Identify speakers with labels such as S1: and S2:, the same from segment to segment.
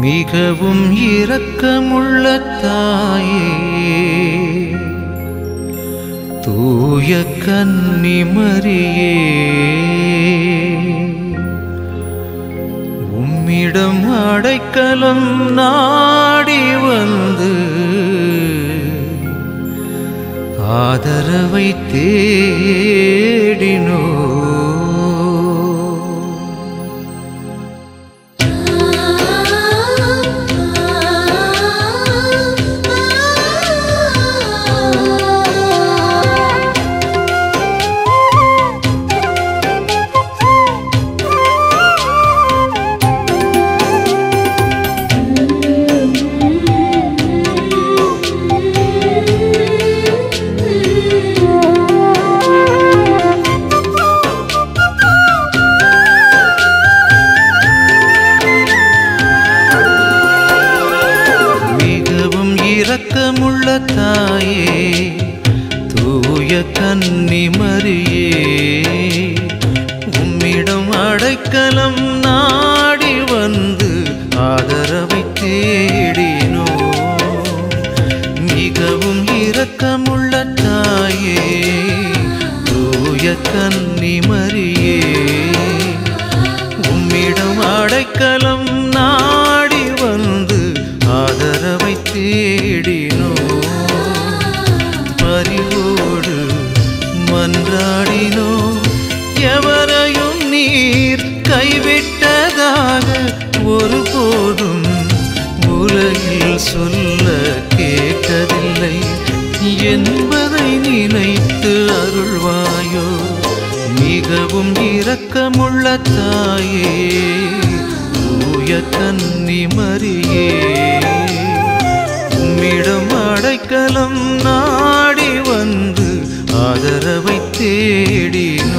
S1: மிகவும் இரக்கமுள்ள தாயே தூய கன்னிமரியே உம்மிடம் அடைக்கலம் நாடி வந்து ஆதரவை தேடினோ மிகவும் இரக்கமுள்ள தாயே தூய கன்னிமரியே உம்மிடம் அடைக்கலம் நாடி வந்து ஆதரவை தேடினோ மிகவும் இரக்கமுள்ள தாயே தூய கன்னிமரியே உம்மிடம் அடைக்கலம் நாடி வந்து ஆதரவை தேடினோ பரிவோடு மன்றாடினோ எவரையும் நீர் கைவிட்டதாக ஒருபோதும் உலகில் சொல்ல கேட்டதில்லை என்பதை நினைத்து அருள்வாயோ மிகவும் இரக்கமுள்ள தாயே தூய கன்னிமரியே உம்மிடம் அடைக்கலம் நாடி வந்து ஆதரவை தேடினோ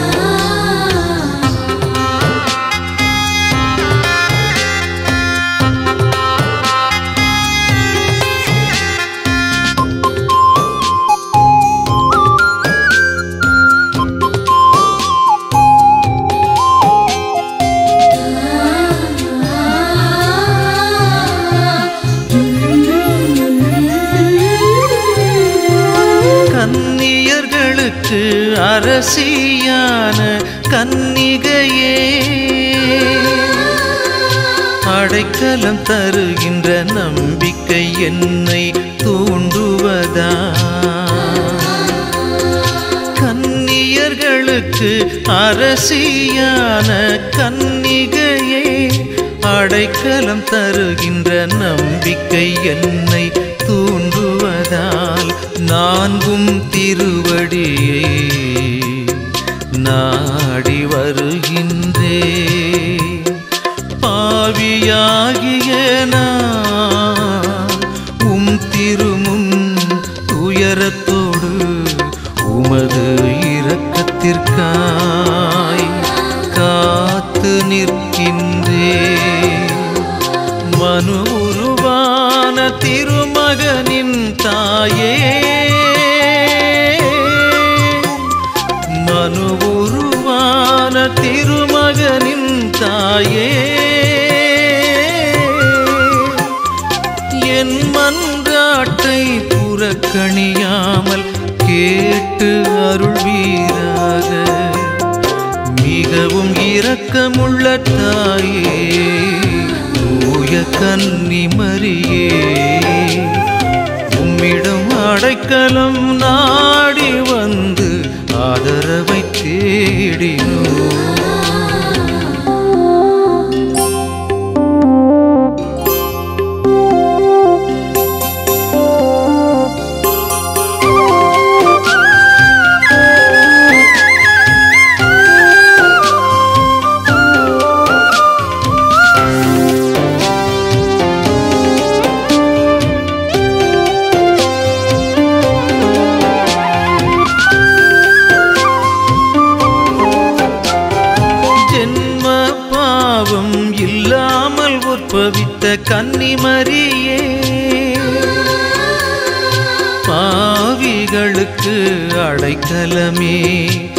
S1: கன்னியர்களுக்கு அரசியான கன்னிகையே அடைக்கலம் தருகின்ற நம்பிக்கை என்னை தூண்டுவதா கன்னியர்களுக்கு அரசியான கன்னிகையே அடைக்கலம் தருகின்ற நம்பிக்கை என்னை தூண்டுவதால் நான்கும் திருவடியை நாடி வருகின்றே பாவியாகிய நான் உம் திருமுன் துயரத்தோடு உமது இரக்கத்திற்காய் காத்து நிற்கின்றே மனு உருவான திருமகனின் தாயே மனு உருவான திருமகனின் தாயே என் மன்றாட்டை புறக்கணியாமல் கேட்டு அருள்வீராக மிகவும் இரக்கமுள்ள தாயே தூய கன்னிமரியே உம்மிடம் அடைக்கலம் நாடி வந்து ஆதரவை தேடினோ ஜென்ம பாவம் இல்லாமல் உற்பவித்த கன்னிமரியே பாவிகளுக்கு அடைக்கலமே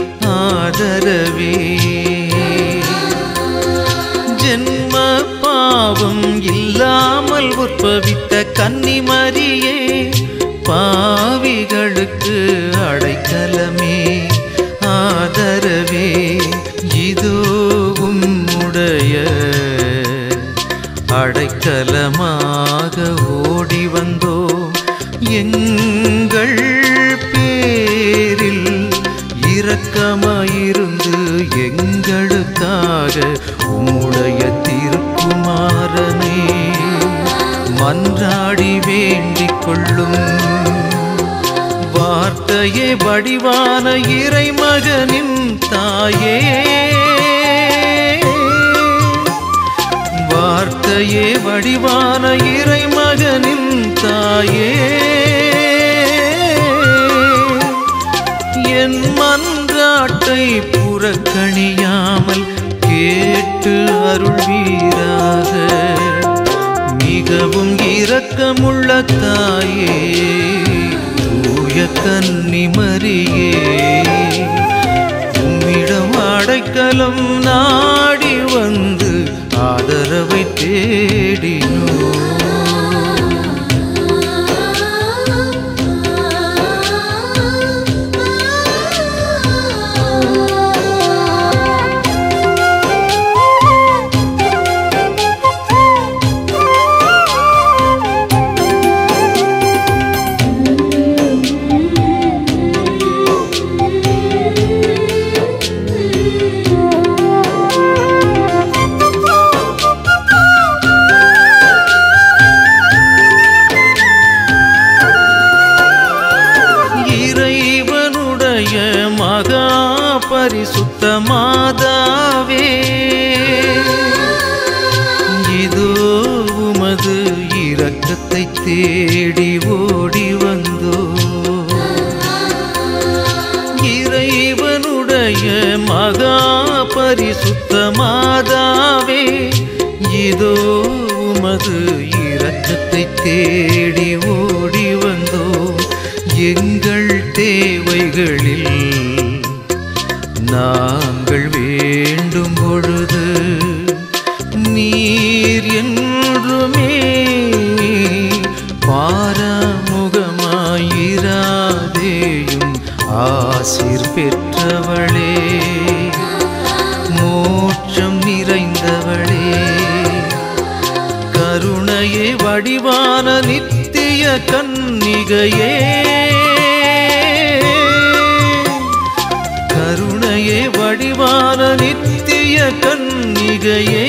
S1: ஆதரவே ஜென்ம பா பாவம் இல்லாமல் உற்பவித்த கன்னிமரியே பாவிகளுக்கு அடைக்கலமே ஆதரவே இதோ உம்முடைய அடைக்கலமாக ஓடி வந்தோ எங்கள் பேரில் இரக்கமாயிருந்து எங்களுக்காக உம்முடைய திருக்குமாரனே மன்றாடி வேண்டிக் கொள்ளும் வார்த்தையே வடிவான இறைமகனின் தாயே வார்த்தையே வடிவான இறைமகனின் தாயே என் மன்றாட்டை புறக்கணியாமல் கேட்டு அருள்வீராக மிகவும் இரக்கமுள்ள தாயே தூய கன்னிமரியே உம்மிடம் அடைக்கலம் நாடி வந்து ஆதரவை தேடினோ இறைவனுடைய மகா பரிசுத்த மாதாவே இதோ உமது இரக்கத்தை தேடி ஓடி வந்தோ இறைவனுடைய மகா பரிசுத்த மாதாவே இதோ உமது இரக்கத்தை தேடி ஓடி வந்தோ எங்கள் தேவைகளில் நாங்கள் வேண்டும் பொழுது நீர் என்றுமே பாராமுகமாயிராதேயும் ஆசிர் பெற்றவளே மோட்சம் நிறைந்தவளே கருணையே வடிவான நித்திய கன்னிகையே கருணையே வடிவான நித்திய கன்னிகையே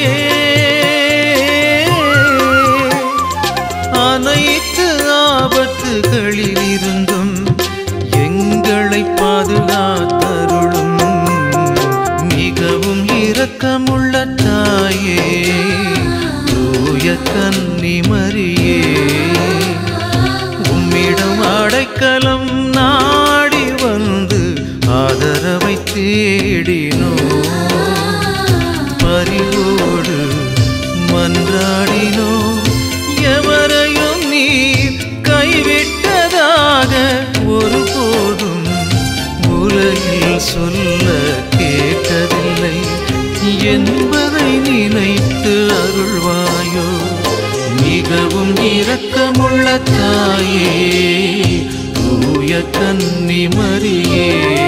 S1: அனைத்து ஆபத்துகளில் இருந்தும் எங்களை பாதுகாத்தருளும் மிகவும் இரக்கமுள்ள தாயே தூய கன்னிமரியே உம்மிடம் அடைக்கலம் நாடி வந்து ஆதரவை தேடினோ பரிவோடு மன்றாடினோ எவரையும் நீர் கைவிட்டதாக ஒருபோதும் உலகில் சொல்ல கேட்டதில்லை என்பதை நினைத்து அருள்வாயோ மிகவும் இரக்கமுள்ள தாயே தூய கன்னிமரியே